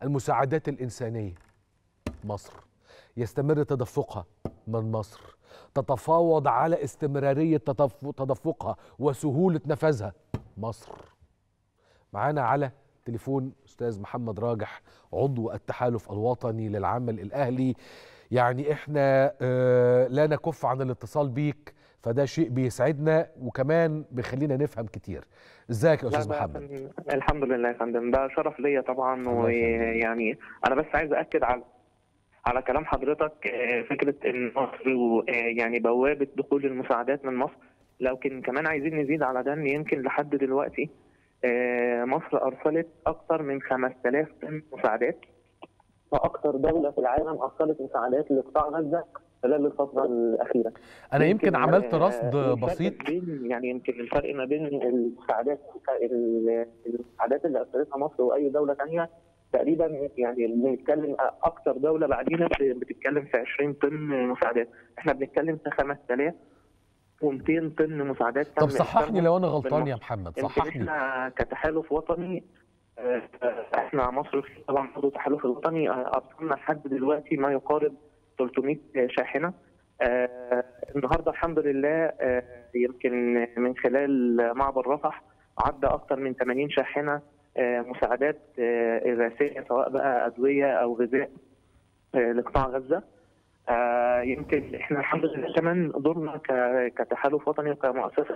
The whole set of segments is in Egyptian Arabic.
المساعدات الإنسانية مصر يستمر تدفقها من مصر تتفاوض على استمرارية تدف- تدفقها وسهولة نفاذها مصر معانا على تليفون أستاذ محمد راجح عضو التحالف الوطني للعمل الأهلي يعني إحنا آه، لا نكف عن الاتصال بيك فده شيء بيسعدنا وكمان بيخلينا نفهم كتير ازيك يا لا أستاذ ده محمد فن- الحمد لله يا فندم ده شرف ليا طبعا الله يخليك. ويعني انا بس عايز اكد على على كلام حضرتك آه، فكره ان مصر و- آه، يعني بوابه دخول المساعدات من مصر لكن كمان عايزين نزيد على ده ان يمكن لحد دلوقتي آه، مصر ارسلت اكثر من 5000 طن مساعدات واكثر دوله في العالم ارسلت مساعدات لقطاع غزه خلال الفتره الاخيره أنا يمكن عملت آه، رصد الفرق بسيط بين يعني يمكن الفرق ما بين المساعدات المساعدات اللي ارسلتها مصر واي دوله ثانيه تقريبا يعني بنتكلم اكثر دوله بعدينا بتتكلم في 20 طن مساعدات احنا بنتكلم في 5200 طن مساعدات طب تم صححني إرسالهم لو أنا من غلطان يا مصر. محمد يمكن صححني احنا كتحالف وطني آه، احنا مصر طبعا برضه التحالف الوطني آه، ارسلنا لحد دلوقتي ما يقارب 300 شاحنه آه، النهارده الحمد لله آه، يمكن من خلال معبر رفح عدى اكثر من 80 شاحنه آه، مساعدات آه، اغاثيه سواء بقى ادويه او غذاء آه، لقطاع غزه آه، يمكن احنا الحمد لله كمان دورنا ك- كتحالف وطني وكمؤسسه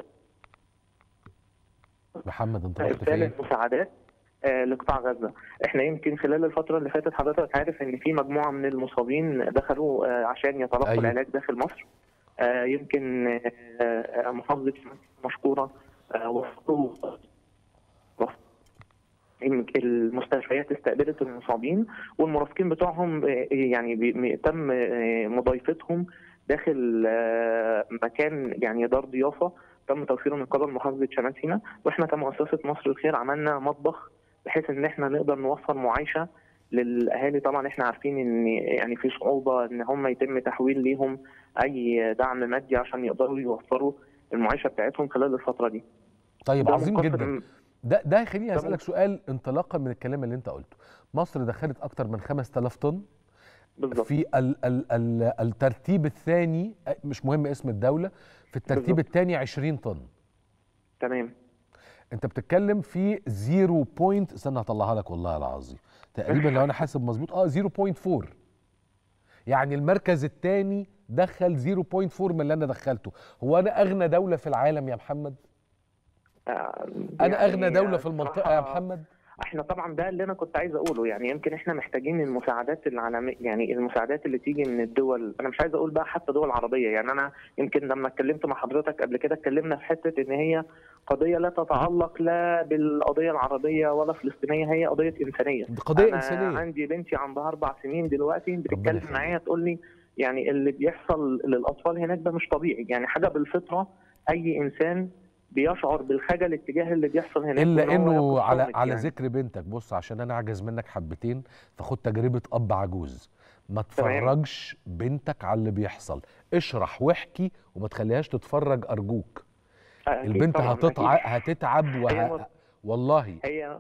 محمد انت رحت ارسال فين؟ المساعدات آه، لقطاع غزه احنا يمكن خلال الفتره اللي فاتت حضرتك عارف ان في مجموعه من المصابين دخلوا آه، عشان يتلقوا أيوة. العلاج داخل مصر آه، يمكن آه، آه، محافظه مشكوره آه، وصلوا وصلوا. يمكن المستشفيات استقبلت المصابين والمرافقين بتوعهم آه، يعني بي- تم آه، مضايفتهم داخل آه، مكان يعني دار ضيافه تم توفيره من قبل محافظه شمال سيناء واحنا كمؤسسه مصر الخير عملنا مطبخ بحيث ان احنا نقدر نوفر معايشه للاهالي طبعا احنا عارفين ان يعني في صعوبه ان هم يتم تحويل ليهم اي دعم مادي عشان يقدروا يوفروا المعيشه بتاعتهم خلال الفتره دي. طيب ده عظيم منقسم- جدا ده ده يخليني ده اسالك سؤال انطلاقا من الكلام اللي انت قلته مصر دخلت اكتر من 5000 طن بالظبط في ال ال ال الترتيب الثاني مش مهم اسم الدوله في الترتيب بالظبط. الثاني 20 طن تمام انت بتتكلم في 0 بوينت استنى هطلعها لك والله العظيم تقريبا لو انا حاسب مظبوط اه 0.4 يعني المركز الثاني دخل 0.4 من اللي انا دخلته هو انا اغنى دوله في العالم يا محمد آه، انا يعني اغنى دوله في المنطقه يا بصراحة محمد احنا طبعا ده اللي انا كنت عايز اقوله يعني يمكن احنا محتاجين المساعدات العالميه يعني المساعدات اللي تيجي من الدول انا مش عايز اقول بقى حتى دول عربيه يعني انا يمكن لما اتكلمت مع حضرتك قبل كده اتكلمنا في حته ان هي قضيه لا تتعلق لا بالقضيه العربيه ولا فلسطينيه هي قضيه انسانيه دي قضيه أنا انسانيه عندي بنتي عندها اربع سنين دلوقتي بتتكلم يخليك. معايا تقول لي يعني اللي بيحصل للاطفال هناك ده مش طبيعي يعني حاجه بالفطره اي انسان بيشعر بالخجل اتجاه اللي بيحصل هناك الا وإن هو انه يقف على صامت على يعني. ذكر بنتك بص عشان انا اعجز منك حبتين فخد تجربه اب عجوز ما تمام. تفرجش بنتك على اللي بيحصل اشرح واحكي وما تخليهاش تتفرج ارجوك أكيد البنت طبعاً، هتتع... أكيد. هتتعب هي وه... مر- والله هي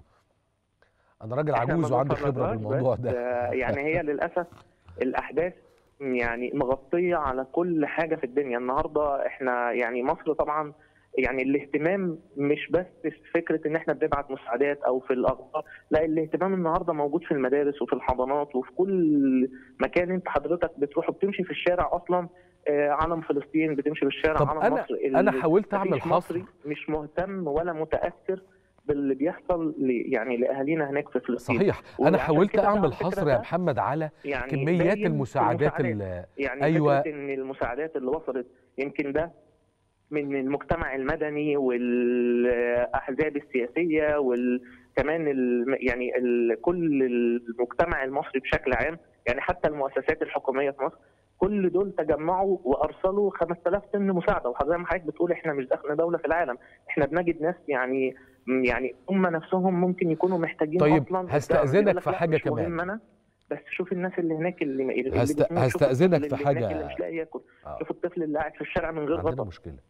انا راجل إحنا عجوز ما وعندي خبره بنفرجهاش، بالموضوع بس، ده آه، يعني هي للاسف الاحداث يعني مغطيه على كل حاجه في الدنيا النهارده احنا يعني مصر طبعا يعني الاهتمام مش بس في فكره ان احنا بنبعت مساعدات او في الاخبار لا الاهتمام النهارده موجود في المدارس وفي الحضانات وفي كل مكان انت حضرتك بتروح وبتمشي في الشارع اصلا آه، علم فلسطين بتمشي في الشارع طب علم انا مصر انا ال- حاولت اعمل مفيش حصر مصري مش مهتم ولا متاثر باللي بيحصل ل- يعني لاهالينا هناك في فلسطين صحيح انا وعشان حاولت كده ده على اعمل فكرة حصر يا ده محمد على يعني كميات باين في المساعدات المساعدات. ال- يعني أيوة. فكره ان المساعدات اللي وصلت يمكن ده من المجتمع المدني والاحزاب السياسيه وكمان يعني ال- كل المجتمع المصري بشكل عام يعني حتى المؤسسات الحكوميه في مصر كل دول تجمعوا وارسلوا 5000 طن مساعده وحضرتك ما حضرتك بتقول احنا مش داخل دوله في العالم احنا بنجد ناس يعني يعني هم نفسهم ممكن يكونوا محتاجين طيب، اصلا هستأذنك يقول لك في لا، حاجة مش كمان. مهم انا بس شوف الناس اللي هناك اللي, اللي هست- بيسمعوا، شوف هستأذنك الطفل في اللي هناك حاجة. اللي مش لاقي ياكل آه. شوف الطفل اللي قاعد في الشارع من غير عندنا غطا مشكله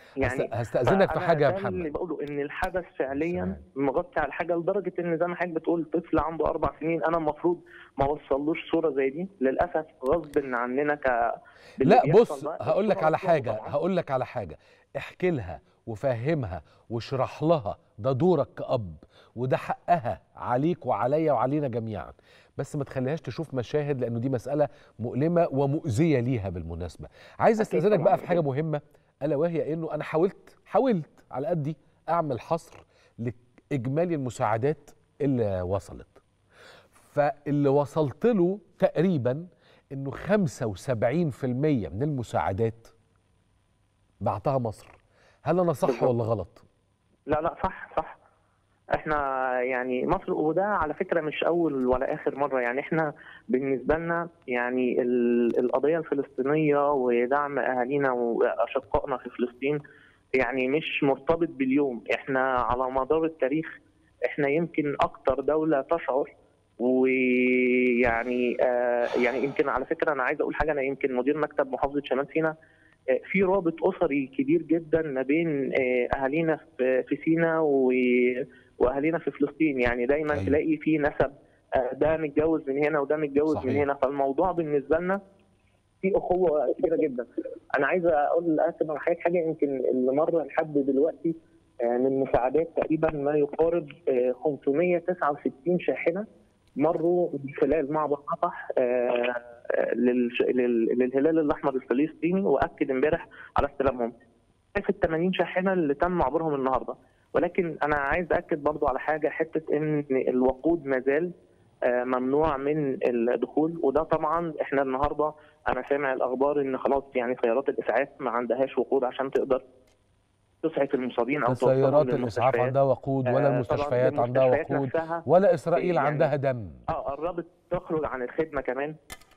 يعني هست- هستأذنك في فأنا حاجة يا ده اللي محمد بقوله ان الحدث فعليا سلام. مغطي على حاجه لدرجه ان زي ما حضرتك بتقول طفل عنده اربع سنين انا المفروض ما اوصلوش صوره زي دي للاسف غصب عننا ك باللي لا بيحصل بص ده، هقول لك الصورة على مطلوبة حاجة طبعاً. هقول لك على حاجة احكي لها وفهمها واشرح لها ده دورك كأب وده حقها عليك وعليا وعلينا جميعا بس ما تخليهاش تشوف مشاهد لانه دي مسألة مؤلمة ومؤذية ليها بالمناسبة عايز أكيد استاذنك طبعاً، بقى في حاجة أكيد. مهمة الا وهي انه انا حاولت حاولت على قدي اعمل حصر لاجمالي المساعدات اللي وصلت فاللي وصلت له تقريبا انه 75% من المساعدات بعتها مصر هل انا صح بالظبط. ولا غلط لا لا صح صح احنا يعني مصر وده على فكره مش اول ولا اخر مره يعني احنا بالنسبه لنا يعني ال- القضيه الفلسطينيه ودعم اهالينا واشقائنا في فلسطين يعني مش مرتبط باليوم احنا على مدار التاريخ احنا يمكن اكتر دوله تشعر ويعني آه يعني يمكن على فكره انا عايز اقول حاجه انا يمكن مدير مكتب محافظه شمال سيناء آه، في رابط اسري كبير جدا ما بين آه، اهالينا في في سيناء و- واهالينا في فلسطين يعني دايما أيوة. تلاقي في نسب آه، ده متجوز من هنا وده متجوز صحيح. من هنا فالموضوع بالنسبه لنا في اخوه كبيره جدا انا عايز اقول اسف على حضرتك حاجه يمكن اللي مر لحد دلوقتي آه، من مساعدات تقريبا ما يقارب آه، 569 شاحنه مروا من خلال معبر رفح آه، آه، للش- لل- للهلال الاحمر الفلسطيني واكد امبارح على استلامهم. في ال 80 شاحنه اللي تم عبورهم النهارده ولكن انا عايز اكد برضو على حاجه حته ان الوقود ما زال آه، ممنوع من الدخول وده طبعا احنا النهارده انا سامع الاخبار ان خلاص يعني سيارات الاسعاف ما عندهاش وقود عشان تقدر تسعف المصابين او توصلهم سيارات الاسعاف للمستشفيات. عندها وقود آه، ولا طبعاً المستشفيات عندها المستشفيات وقود نفسها ولا اسرائيل يعني- عندها دم اه قربت تخرج عن الخدمه كمان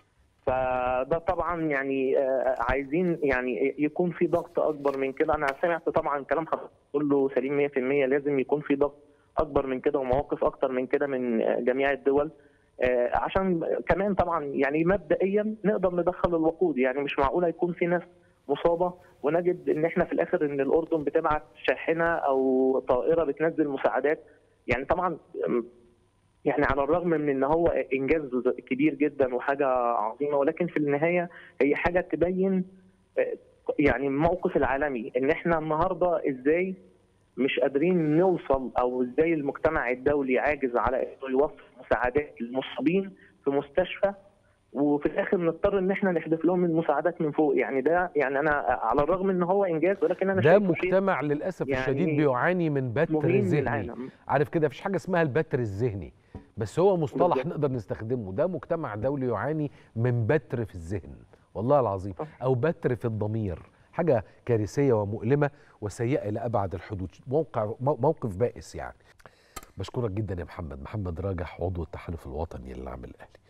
فده طبعا يعني آه، عايزين يعني يكون في ضغط اكبر من كده انا سمعت طبعا كلام حضرتك كله سليم 100% لازم يكون في ضغط اكبر من كده ومواقف اكتر من كده من آه، جميع الدول آه، عشان كمان طبعا يعني مبدئيا نقدر ندخل الوقود يعني مش معقوله يكون في ناس مصابه ونجد ان احنا في الاخر ان الاردن بتبعت شاحنه او طائره بتنزل مساعدات يعني طبعا يعني على الرغم من ان هو انجاز كبير جدا وحاجه عظيمه ولكن في النهايه هي حاجه تبين آه، يعني الموقف العالمي ان احنا النهارده ازاي مش قادرين نوصل او ازاي المجتمع الدولي عاجز على انه يوصل مساعدات للمصابين في مستشفى وفي الاخر نضطر ان احنا نحدف لهم المساعدات من فوق يعني ده يعني انا على الرغم ان هو انجاز ولكن انا ده شايفه شيء مجتمع للاسف يعني الشديد بيعاني من بتر مهم ذهني للعالم عارف كده مفيش حاجه اسمها البتر الذهني بس هو مصطلح بالظبط. نقدر نستخدمه ده مجتمع دولي يعاني من بتر في الذهن والله العظيم صح. او بتر في الضمير حاجه كارثيه ومؤلمه وسيئه الى ابعد الحدود موقع مو- موقف بائس يعني بشكرك جدا يا محمد محمد راجح عضو التحالف الوطني للعمل الاهلي